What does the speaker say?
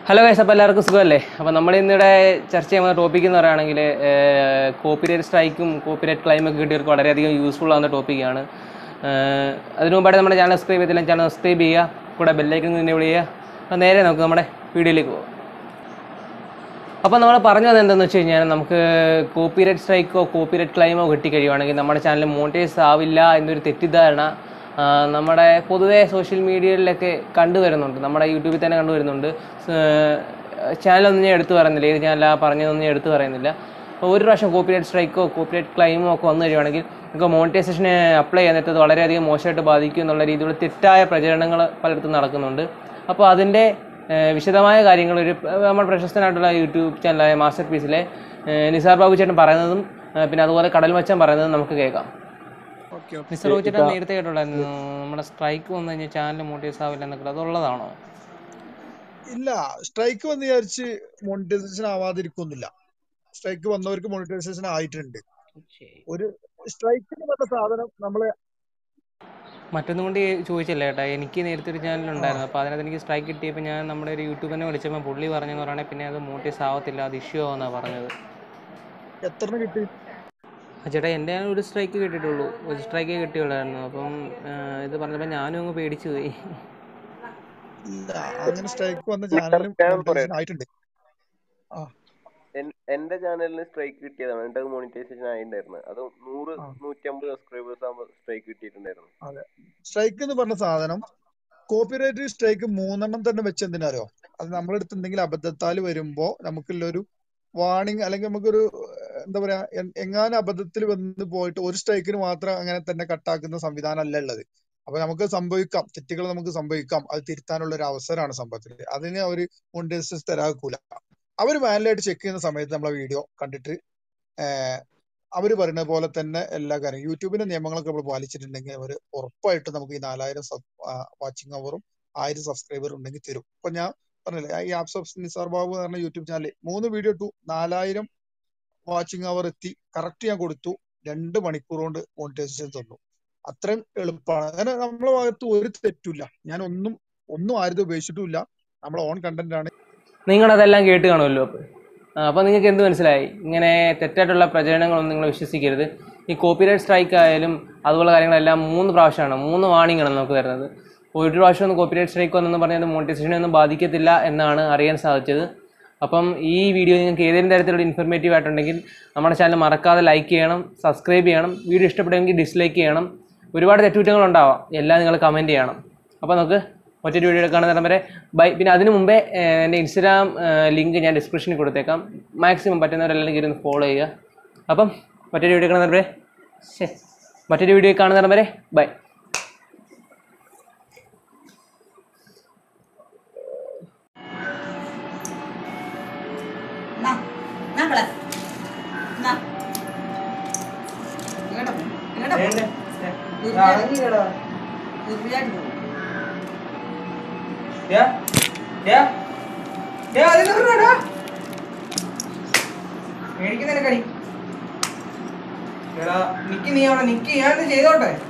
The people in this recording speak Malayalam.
ഹലോ ഗൈസ് അപ്പോൾ എല്ലാവർക്കും സുഖമല്ലേ അപ്പോൾ നമ്മൾ ഇന്നിവിടെ ചർച്ച ചെയ്യുന്ന ടോപ്പിക് എന്ന് പറയുകയാണെങ്കിൽ കോപ്പിറൈറ്റ് സ്ട്രൈക്കും കോപ്പിറൈറ്റ് ക്ലൈമൊക്കെ കിട്ടിയവർക്ക് വളരെയധികം യൂസ്ഫുൾ ആവുന്ന ടോപ്പിക്കാണ് അതിനു മുമ്പായിട്ട് നമ്മുടെ ചാനൽ സബ്സ്ക്രൈബ് ചെയ്തില്ല ചാനൽ സബ്സ്ക്രൈബ് ചെയ്യുക കൂടെ ബെല്ലൈക്കൻ തന്നെ വിളിക്കുക അപ്പോൾ നേരെ നമുക്ക് നമ്മുടെ വീഡിയോയിലേക്ക് പോകാം അപ്പോൾ നമ്മൾ പറഞ്ഞു വന്നത് എന്താണെന്ന് വെച്ച് കഴിഞ്ഞാൽ നമുക്ക് കോപ്പിറൈറ്റ് സ്ട്രൈക്കോ കോപ്പിറൈറ്റ് ക്ലൈമോ കിട്ടിക്കഴിയുവാണെങ്കിൽ നമ്മുടെ ചാനൽ മോണിറ്റൈസ് ആവില്ല എന്നൊരു തെറ്റിദ്ധാരണ ആ, നമ്മുടെ പൊതുവേ സോഷ്യൽ മീഡിയയിലൊക്കെ കണ്ടുവരുന്നുണ്ട് നമ്മുടെ യൂട്യൂബിൽ തന്നെ കണ്ടുവരുന്നുണ്ട് ചാനലൊന്നും ഞാൻ എടുത്തു പറയുന്നില്ല ഏത് ചാനലാ പറഞ്ഞതൊന്നും ഞാൻ എടുത്തു പറയുന്നില്ല അപ്പോൾ ഒരു പ്രാവശ്യം കോപ്പിറൈറ്റ് സ്ട്രൈക്കോ കോപ്പിറൈറ്റ് ക്ലൈമോ ഒക്കെ വന്നു കഴിയുവാണെങ്കിൽ നമുക്ക് മോണിറ്റൈസേഷന് അപ്ലൈ ചെയ്യാൻ അത് വളരെയധികം മോശമായിട്ട് ബാധിക്കും എന്നുള്ള രീതിയിലുള്ള തെറ്റായ പ്രചരണങ്ങൾ പലയിടത്തും നടക്കുന്നുണ്ട് അപ്പോൾ അതിൻ്റെ ഏഹ് വിശദമായ കാര്യങ്ങൾ ഒരു ഏഹ് നമ്മുടെ പ്രശസ്തനായിട്ടുള്ള യൂട്യൂബ് ചാനലായ മാസ്റ്റർ പീസിലെ ഏഹ് നിസാർ ബാബു ചേട്ടൻ പറയുന്നതും ഏഹ് പിന്നെ അതുപോലെ കടൽ മച്ചാൻ പറയുന്നതും നമുക്ക് കേൾക്കാം ഓക്കെ ഓക്കെ നിസാർ ബാബു ചേട്ടൻ നേരത്തെ കേട്ടുള്ളായിരുന്നു നമ്മുടെ സ്ട്രൈക്ക് വന്നു കഴിഞ്ഞാൽ ചാനൽ മോട്ടിവേസ് ആവില്ല എന്നൊക്കെ അതുള്ളതാണോ ഇല്ല സ്ട്രൈക്ക് വന്ന് വിചാരിച്ച് മോണിറ്റൈസേഷൻ ആവാതിരിക്കൊന്നുമില്ല സ്ട്രൈക്ക് വന്നവർക്ക് മോണിറ്റൈസേഷൻ ആയിട്ടുണ്ട് ഒരു സ്ട്രൈക്ക് എന്ന് പറഞ്ഞ സാധനം നമ്മളെ മറ്റൊന്നും കൊണ്ട് ചോദിച്ചില്ല ചേട്ടാ എനിക്ക് നേരത്തെ ഒരു ചാനൽ ഉണ്ടായിരുന്നു അപ്പോൾ അതിനകത്ത് എനിക്ക് സ്ട്രൈക്ക് കിട്ടിയപ്പോൾ ഞാൻ നമ്മുടെ ഒരു യൂട്യൂബറിനെ വിളിച്ചപ്പോൾ പുള്ളി പറഞ്ഞെന്ന് പറയുകയാണെങ്കിൽ പിന്നെ അത് മോട്ടിവേസ് ആവത്തില്ല അത് ഇഷ്യൂ ആവുമെന്നാണ് പറഞ്ഞത് എത്ര കിട്ടി ആ ചേട്ടാ എൻ്റെ ഞാൻ ഒരു സ്ട്രൈക്ക് കിട്ടിയിട്ടുള്ളൂ ഒരു സ്ട്രൈക്കേ കിട്ടിയുള്ളായിരുന്നു അപ്പം ആ, ഇത് പറഞ്ഞപ്പോൾ ഞാനും അങ്ങ് പേടിച്ചു പോയി ഇല്ല അങ്ങനെ സ്ട്രൈക്ക് വന്ന ചാനലും മോണിറ്റൈസേഷൻ ആയിട്ടുണ്ട് ആ എൻ- എന്റെ ചാനലിന് സ്ട്രൈക്ക് കിട്ടിയതാണ് എന്നിട്ട് അത് മോണിറ്റൈസേഷൻ ആയിട്ടുണ്ടായിരുന്നു അത് നൂറ് ആ. നൂറ്റമ്പത് സബ്സ്ക്രൈബേഴ്സ് ആകുമ്പോൾ സ്ട്രൈക്ക് കിട്ടിയിട്ടുണ്ടായിരുന്നു അതെ സ്ട്രൈക്ക് എന്ന് പറഞ്ഞ സാധനം കോപ്പിറൈറ്റ് സ്ട്രൈക്ക് മൂന്നെണ്ണം തന്നെ വെച്ച് എന്തിനാരോ അത് നമ്മളെടുത്ത് എന്തെങ്കിലും അബദ്ധത്താൽ വരുമ്പോ നമുക്കുള്ളൊരു വാണിംഗ് അല്ലെങ്കിൽ നമുക്കൊരു ഏഹ്, എന്താ പറയാ എ- എങ്ങാനും അബദ്ധത്തിൽ വന്ന് പോയിട്ട് ഒരു സ്ട്രൈക്കിന് മാത്രം അങ്ങനെ തന്നെ കട്ടാക്കുന്ന സംവിധാനം അല്ല ഉള്ളത് അപ്പൊ നമുക്ക് സംഭവിക്കാം തെറ്റുകൾ നമുക്ക് സംഭവിക്കാം അത് തിരുത്താനുള്ള ഒരു അവസരമാണ് സംഭവത്തിൽ അതിന് അവര് മോണിറ്റൈസേഷൻ തരാക്കൂല അവര് മാനുവലായിട്ട് ചെക്ക് ചെയ്യുന്ന സമയത്ത് നമ്മളെ വീഡിയോ കണ്ടിട്ട് ഏഹ്, അവര് പറയുന്ന പോലെ തന്നെ എല്ലാ കാര്യം യൂട്യൂബിന്റെ നിയമങ്ങളൊക്കെ നമ്മൾ പാലിച്ചിട്ടുണ്ടെങ്കിൽ അവർ ഉറപ്പായിട്ടും നമുക്ക് ഈ നാലായിരം സബ് വാച്ചിങ് അവറും ആയിരം സബ്സ്ക്രൈബർ ഉണ്ടെങ്കിൽ തരും ഇപ്പൊ ഞാൻ പറഞ്ഞില്ലേ ഈ ആപ്സ് ഓഫ് നിസാർ ബാബു എന്ന് പറഞ്ഞ യൂട്യൂബ് ചാനൽ മൂന്ന് വീഡിയോ ഇട്ടു നാലായിരം വാച്ചിങ് അവർ എത്തി കറക്റ്റ് ഞാൻ കൊടുത്തു രണ്ട് മണിക്കൂർ കൊണ്ട് മോണിറ്റൈസേഷൻ തന്നു അത്രയും എളുപ്പമാണ് അങ്ങനെ നമ്മളെ ഭാഗത്ത് ഒരു തെറ്റില്ല ഞാൻ ഒന്നും ഒന്നും ആരും ഉപയോഗിച്ചിട്ടുമില്ല നമ്മളെ ഓൺ കണ്ടന്റ് ആണ് നിങ്ങളതെല്ലാം കേട്ട് കാണുമല്ലോ അപ്പോൾ അപ്പോൾ നിങ്ങൾക്ക് എന്ത് മനസ്സിലായി ഇങ്ങനെ തെറ്റായിട്ടുള്ള പ്രചരണങ്ങളൊന്നും നിങ്ങൾ വിശ്വസിക്കരുത് ഈ കോപ്പിറൈറ്റ് സ്ട്രൈക്ക് ആയാലും അതുപോലെ കാര്യങ്ങളെല്ലാം മൂന്ന് പ്രാവശ്യമാണ് മൂന്ന് വാണിംഗ് ആണ് നമുക്ക് തരുന്നത് ഒരു പ്രാവശ്യം ഒന്ന് കോപ്പിറൈറ്റ് സ്ട്രൈക്ക് വന്നെന്ന് പറഞ്ഞാൽ മോണിറ്റൈസേഷനെ ഒന്നും ബാധിക്കത്തില്ല എന്നാണ് അറിയാൻ സാധിച്ചത് അപ്പം ഈ വീഡിയോ നിങ്ങൾക്ക് ഏതെങ്കിലും തരത്തിലുള്ള ഇൻഫർമേറ്റീവ് ആയിട്ടുണ്ടെങ്കിൽ നമ്മുടെ ചാനൽ മറക്കാതെ ലൈക്ക് ചെയ്യണം സബ്സ്ക്രൈബ് ചെയ്യണം വീഡിയോ ഇഷ്ടപ്പെടുമെങ്കിൽ ഡിസ്ലൈക്ക് ചെയ്യണം ഒരുപാട് തെറ്റുകുറ്റങ്ങൾ ഉണ്ടാവാം എല്ലാം നിങ്ങൾ കമൻറ്റ് ചെയ്യണം അപ്പോൾ നമുക്ക് മറ്റൊരു വീഡിയോ കാണുന്ന വരെ ബൈ പിന്നെ അതിനു മുമ്പേ ഏഹ്, എൻ്റെ ഇൻസ്റ്റാഗ്രാം ലിങ്ക് ഞാൻ ഡിസ്ക്രിപ്ഷനിൽ കൊടുത്തേക്കാം മാക്സിമം പറ്റുന്നവരെല്ലാം കയറി ഒന്ന് ഫോളോ ചെയ്യുക അപ്പം മറ്റൊരു വീഡിയോ കാണുന്ന വരെ ശേ മറ്റൊരു വീഡിയോ കാണുന്ന വരെ ബൈ എന്നാ, എന്നാ കള. എന്നാ. ഇങ്ങോട്ട് പോ. ഇങ്ങോട്ട് പോ. തീർച്ചയായിട്ടും. തീർച്ചയായിട്ടും പോ. മേടിക്കുന്നതിനെ കടി എടാ നിക്ക് നീ അവിടെ നിക്ക് ഞാൻ ചെയ്തോട്ടെ